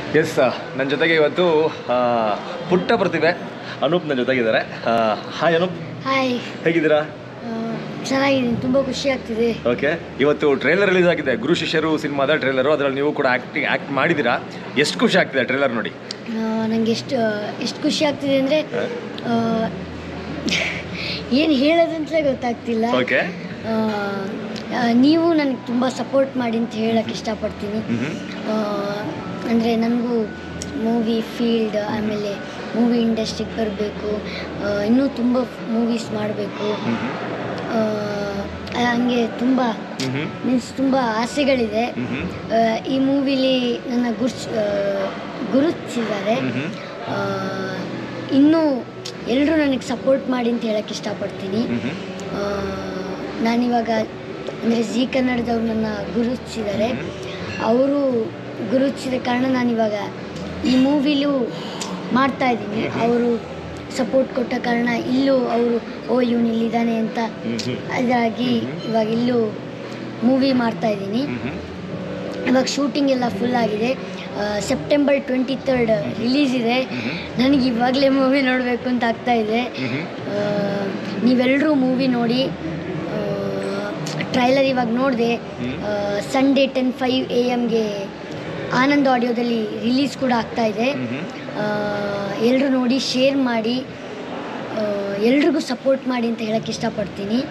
S ನನ್ನ ಜೊತೆಗೆ ಇವತ್ತು ಆ, ಪುಟ್ಟ ಪ್ರತಿಭೆ ಅನೂಪ್ ನನ್ನ ಜೊತೆಗಿದ್ದಾರೆ ಹಾಯ್ ಅನೂಪ್ ಹಾಯ್ ಹೇಗಿದ್ದೀರಾ ಚೆನ್ನಾಗಿದ್ದೀನಿ ತುಂಬ ಖುಷಿ ಆಗ್ತಿದೆ ಓಕೆ ಇವತ್ತು ಟ್ರೇಲರ್ ರಿಲೀಸ್ ಆಗಿದೆ ಗುರು ಶಿಷ್ಯರು ಸಿನಿಮಾದ ಟ್ರೇಲರು ಅದರಲ್ಲಿ ನೀವು ಕೂಡ ಆ್ಯಕ್ಟಿಂಗ್ ಆ್ಯಕ್ಟ್ ಮಾಡಿದ್ದೀರಾ ಎಷ್ಟು ಖುಷಿ ಆಗ್ತಿದೆ ಟ್ರೇಲರ್ ನೋಡಿ ನನಗೆ ಎಷ್ಟು ಎಷ್ಟು ಖುಷಿ ಆಗ್ತಿದೆ ಅಂದರೆ ಏನು ಹೇಳೋದಂತಲೇ ಗೊತ್ತಾಗ್ತಿಲ್ಲ ಓಕೆ ಆ, ಆ, ನೀವು ನನಗೆ ತುಂಬ ಸಪೋರ್ಟ್ ಮಾಡಿ ಅಂತ ಹೇಳಕ್ಕೆ ಇಷ್ಟಪಡ್ತೀನಿ ಅಂದರೆ ನನಗೂ ಮೂವಿ ಫೀಲ್ಡ್ ಆಮೇಲೆ ಮೂವಿ ಇಂಡಸ್ಟ್ರಿಗೆ ಬರಬೇಕು ಇನ್ನೂ ತುಂಬ ಮೂವೀಸ್ ಮಾಡಬೇಕು ಹಂಗೆ ತುಂಬ ಮೀನ್ಸ್ ತುಂಬ ಆಸೆಗಳಿದೆ ಆ, ಈ ಮೂವಿಲಿ ನನ್ನ ಗುರ್ಸ್ ಆ, ಗುರುತಿಸಿದ್ದಾರೆ ಆ, ಇನ್ನೂ ಎಲ್ಲರೂ ನನಗೆ ಸಪೋರ್ಟ್ ಮಾಡಿ ಅಂತ ಹೇಳಕ್ಕೆ ಇಷ್ಟಪಡ್ತೀನಿ ಆ, ನಾನಿವಾಗ ಅಂದರೆ ಜಿ ಕನ್ನಡದವ್ರು ನನ್ನ ಗುರುತಿಸಿದ್ದಾರೆ ಅವರು ಗುರುತಿಸಿದ ಕಾರಣ ನಾನಿವಾಗ ಈ ಮೂವಿಲೂ ಮಾಡ್ತಾ ಇದ್ದೀನಿ ಅವರು ಸಪೋರ್ಟ್ ಕೊಟ್ಟ ಕಾರಣ ಇಲ್ಲೂ ಅವರು ಓ ಇವನು ಇಲ್ಲಿದ್ದಾನೆ ಅಂತ ಅದಾಗಿ ಇವಾಗ ಇಲ್ಲೂ ಮೂವಿ ಮಾಡ್ತಾ ಇದ್ದೀನಿ ಇವಾಗ ಶೂಟಿಂಗ್ ಎಲ್ಲ ಫುಲ್ ಆಗಿದೆ ಆ, ಸೆಪ್ಟೆಂಬರ್ ಟ್ವೆಂಟಿ ತರ್ಡ್ ರಿಲೀಸ್ ಇದೆ ನನಗೆ ಇವಾಗಲೇ ಮೂವಿ ನೋಡಬೇಕು ಅಂತ ಆಗ್ತಾ ಇದೆ ಆ, ನೀವೆಲ್ಲರೂ ಮೂವಿ ನೋಡಿ ಟ್ರೈಲರ್ ಇವಾಗ ನೋಡಿದೆ ಸಂಡೇ ಟೆನ್ ಫೈವ್ ಎ ಎಮ್ಗೆ ಆನಂದ್ ಆಡಿಯೋದಲ್ಲಿ ರಿಲೀಸ್ ಕೂಡ ಆಗ್ತಾ ಇದೆ ಎಲ್ಲರೂ ನೋಡಿ ಶೇರ್ ಮಾಡಿ ಎಲ್ರಿಗೂ ಸಪೋರ್ಟ್ ಮಾಡಿ ಅಂತ ಹೇಳಕ್ಕೆ ಇಷ್ಟಪಡ್ತೀನಿ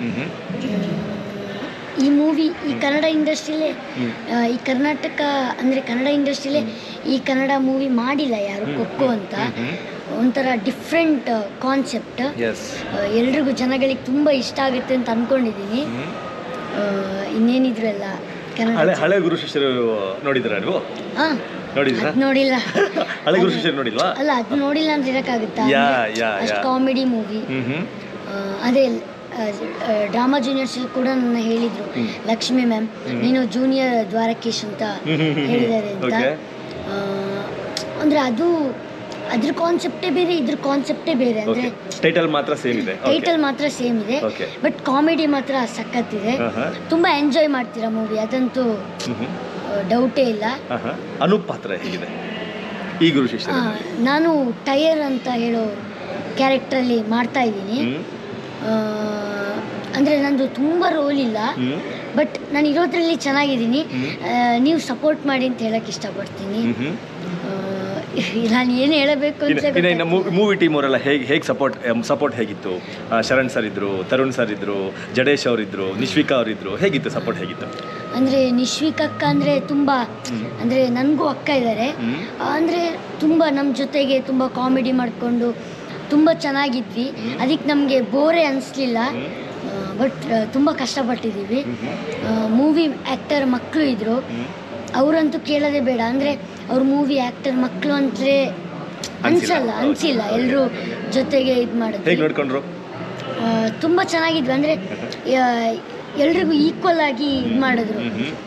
ಈ ಮೂವಿ ಈ ಕನ್ನಡ ಇಂಡಸ್ಟ್ರಿಲೇ ಈ ಕರ್ನಾಟಕ ಅಂದರೆ ಕನ್ನಡ ಇಂಡಸ್ಟ್ರಿಲೇ ಈ ಕನ್ನಡ ಮೂವಿ ಮಾಡಿಲ್ಲ ಯಾರು ಕೊಕ್ಕೋ ಅಂತ ಒಂಥರ ಡಿಫ್ರೆಂಟ್ ಕಾನ್ಸೆಪ್ಟ್ ಎಸ್ ಎಲ್ರಿಗೂ ಜನಗಳಿಗೆ ತುಂಬ ಇಷ್ಟ ಆಗುತ್ತೆ ಅಂತ ಅಂದ್ಕೊಂಡಿದ್ದೀನಿ ಇನ್ನೇನಿದ್ರು ಎಲ್ಲ ಹಳೆ ಕನ್ನಡ ಹಳೆ ಗುರು ಶಿಷ್ಯರು ನೋಡಿದ್ದೀರಾ ನೀವು ಹಾಂ ನೋಡಿದ್ದೀರಾ ಅದು ನೋಡಿಲ್ಲ ಹಳೆ ಗುರು ಶಿಷ್ಯರು ನೋಡಿಲ್ವಾ ಅಲ್ಲ ಅದು ನೋಡಿಲ್ಲ ಅಂತ ಇರೋಕ್ಕಾಗುತ್ತಾ ಯಾ, ಯಾ, ಅಷ್ಟು ಯಾ. ಕಾಮಿಡಿ ಮೂವಿ ಹ್ಮ್ ಹ್ಮ್ ಅದೇ ಡ್ರಾಮಾ ಜೂನಿಯರ್ಸ್ ಕೂಡ ನನ್ನ ಹೇಳಿದ್ರು ಲಕ್ಷ್ಮಿ ಮ್ಯಾಮ್ ನೀನು ಜೂನಿಯರ್ ದ್ವಾರಕೇಶ್ ಅಂತ ಹೇಳಿದ್ದಾರೆ ಅಂತ Okay. ಆ, ಅಂದ್ರೆ ಅದು ಅದ್ರ ಕಾನ್ಸೆಪ್ಟೇ ಬೇರೆ ಇದ್ರ ಕಾನ್ಸೆಪ್ಟೇ ಬೇರೆ ಓಕೆ ಅಂದ್ರೆ ಟೈಟಲ್ ಮಾತ್ರ ಸೇಮ್ ಇದೆ ಟೈಟಲ್ ಮಾತ್ರ ಸೇಮ್ ಇದೆ Okay. ಬಟ್ ಕಾಮಿಡಿ ಮಾತ್ರ ಸಖತ್ತಿದೆ ಆಹಾ. ತುಂಬಾ ಎಂಜಾಯ್ ಮಾಡ್ತೀರಾ ಮೂವಿ ಅದಂತೂ ಡೌಟೇ ಇಲ್ಲ ಅನೂಪ್ ಪಾತ್ರ ಹೇಗಿದೆ ಈ ಗುರು ಶಿಷ್ಯರು ಆ, ನಾನು ಟೈರ್ ಅಂತ ಹೇಳೋ ಕ್ಯಾರೆಕ್ಟ್ರಲ್ಲಿ ಮಾಡ್ತಾ ಇದ್ದೀನಿ ಹ್ಮ್ ಆ, ಅಂದ್ರೆ ನಂದು ತುಂಬ ರೋಲ್ ಇಲ್ಲ ಹ್ಮ್ ಬಟ್ ನಾನು ಇರೋದ್ರಲ್ಲಿ ಚೆನ್ನಾಗಿದ್ದೀನಿ ಆ, ನೀವು ಸಪೋರ್ಟ್ ಮಾಡಿ ಅಂತ ಹೇಳಕ್ ಇಷ್ಟಪಡ್ತೀನಿ ಹ್ಮ್ ಹ್ಮ್ ಆ, ನಾನು ಏನು ಹೇಳಬೇಕು ಅಂತ ಇನ್ನು- ಇನ್ನು ಇನ್ನು ಗೊತ್ತಾಗ್ತಿಲ್ಲ. ಮೂವಿ ಟೀಮ್ ಅವರೆಲ್ಲ ಹೇಗೆ ಹೇಗೆ ಸಪೋರ್ಟ್ ಸಪೋರ್ಟ್ ಹೇಗಿತ್ತು ಆ, ಶರಣ್ ಸರ್ ಇದ್ರು ತರುಣ್ ಸರ್ ಇದ್ರು ಜಡೇಶ್ ಅವರಿದ್ರು ನಿಶ್ವಿಕಾ ಅವರಿದ್ರು ಹೇಗಿತ್ತು ಸಪೋರ್ಟ್ ಹೇಗಿತ್ತು ಅಂದ್ರೆ ನಿಶ್ವಿಕ್ ಅಕ್ಕ ಅಂದ್ರೆ ತುಂಬಾ ಅಂದ್ರೆ ನನಗೂ ಅಕ್ಕ ಇದ್ದಾರೆ ಹ್ಮ್. ಅಂದ್ರೆ ತುಂಬಾ ನಮ್ಮ ಜೊತೆಗೆ ತುಂಬಾ ಕಾಮಿಡಿ ಮಾಡಿಕೊಂಡು ತುಂಬ ಚೆನ್ನಾಗಿದ್ವಿ ಅದಕ್ಕೆ ನಮಗೆ ಬೋರೇ ಅನಿಸ್ಲಿಲ್ಲ ಬಟ್ ತುಂಬ ಕಷ್ಟಪಟ್ಟಿದ್ದೀವಿ ಮೂವಿ ಆ್ಯಕ್ಟರ್ ಮಕ್ಕಳು ಇದ್ದರು ಅವರಂತೂ ಕೇಳೋದೇ ಬೇಡ ಅಂದರೆ ಅವ್ರ ಮೂವಿ ಆ್ಯಕ್ಟರ್ ಮಕ್ಕಳು ಅಂತಲೇ ಅನ್ಸಲ್ಲ ಅನ್ಸಿಲ್ಲ ಎಲ್ಲರೂ ಜೊತೆಗೆ ಇದು ಹೇಗೆ ಮಾಡಿದ್ವಿ ನೋಡ್ಕೊಂಡ್ರು ತುಂಬ ಚೆನ್ನಾಗಿದ್ವಿ ಅಂದರೆ ಎಲ್ರಿಗೂ ಈಕ್ವಲ್ ಆಗಿ ಇದು ಮಾಡಿದ್ರು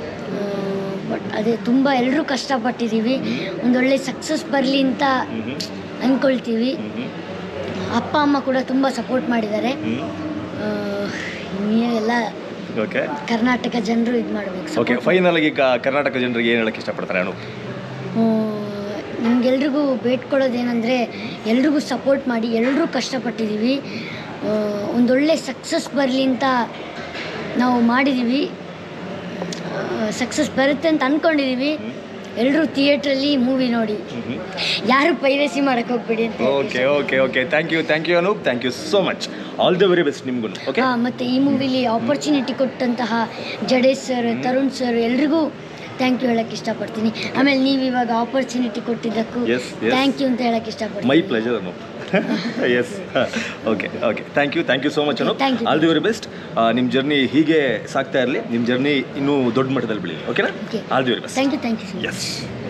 ಬಟ್ ಅದೇ ತುಂಬ ಎಲ್ಲರೂ ಕಷ್ಟಪಟ್ಟಿದ್ದೀವಿ ಒಂದೊಳ್ಳೆ ಸಕ್ಸಸ್ ಬರಲಿ ಅಂತ ಅಂದ್ಕೊಳ್ತೀವಿ ಅಪ್ಪ ಅಮ್ಮ ಕೂಡ ತುಂಬ ಸಪೋರ್ಟ್ ಮಾಡಿದ್ದಾರೆ ಆ, ನೀವೆಲ್ಲ ಓಕೆ ಕರ್ನಾಟಕ ಜನರು ಇದು ಮಾಡಬೇಕು ಓಕೆ ಫೈನಲ್ ಆಗಿ ಕ- ಕರ್ನಾಟಕ ಜನರಿಗೆ ಏನು ಹೇಳಕ್ಕೆ ಇಷ್ಟಪಡ್ತಾರೆ ಅನು ನಮಗೆಲ್ರಿಗೂ ಬೇಡ್ಕೊಳ್ಳೋದೇನೆಂದರೆ ಎಲ್ರಿಗೂ ಸಪೋರ್ಟ್ ಮಾಡಿ ಎಲ್ಲರೂ ಕಷ್ಟಪಟ್ಟಿದ್ದೀವಿ ಆ, ಒಂದೊಳ್ಳೆ ಸಕ್ಸಸ್ ಬರಲಿ ಅಂತ ನಾವು ಮಾಡಿದ್ದೀವಿ ಸಕ್ಸಸ್ ಬರುತ್ತೆ ಅಂತ ಅಂದ್ಕೊಂಡಿದ್ದೀವಿ ಎಲ್ಲರೂ ಥಿಯೇಟ್ರಲ್ಲಿ ಮೂವಿ ನೋಡಿ ಯಾರು ಪೈರಸಿ ಮಾಡೋಕ್ಕೆ ಹೋಗ್ಬೇಡಿ ಅಂತ okay okay okay thank you thank you Anoop thank you so much all the very best ನಿಮ್ಗೂ ಓಕೆ ಹಾಂ ಮತ್ತು ಈ ಮೂವಿಲಿ ಆಪರ್ಚುನಿಟಿ ಕೊಟ್ಟಂತಹ ಜಡೇಶ್ ಸರ್ ತರುಣ್ ಸರ್ ಎಲ್ರಿಗೂ ಥ್ಯಾಂಕ್ ಯು ಹೇಳಕ್ಕೆ ಇಷ್ಟಪಡ್ತೀನಿ ಆಮೇಲೆ ನೀವು ಇವಾಗ ಆಪರ್ಚುನಿಟಿ ಕೊಟ್ಟಿದ್ದಕ್ಕೂ Yes, yes. ಥ್ಯಾಂಕ್ ಯು ಅಂತ ಹೇಳಕ್ಕೆ ಇಷ್ಟಪಡ್ತೀನಿ my pleasure Anu yes okay okay thank you thank you so much Anu Thank you. All the very best ನಿಮ್ಮ ಜರ್ನಿ ಹೀಗೆ ಸಾಗ್ತಾ ಇರಲಿ ನಿಮ್ಮ ಜರ್ನಿ ಇನ್ನೂ ದೊಡ್ಡ ಮಟ್ಟದಲ್ಲಿ ಬೆಳೀಲಿ ಓಕೆನಾ Okay. All the very best thank you thank you so much S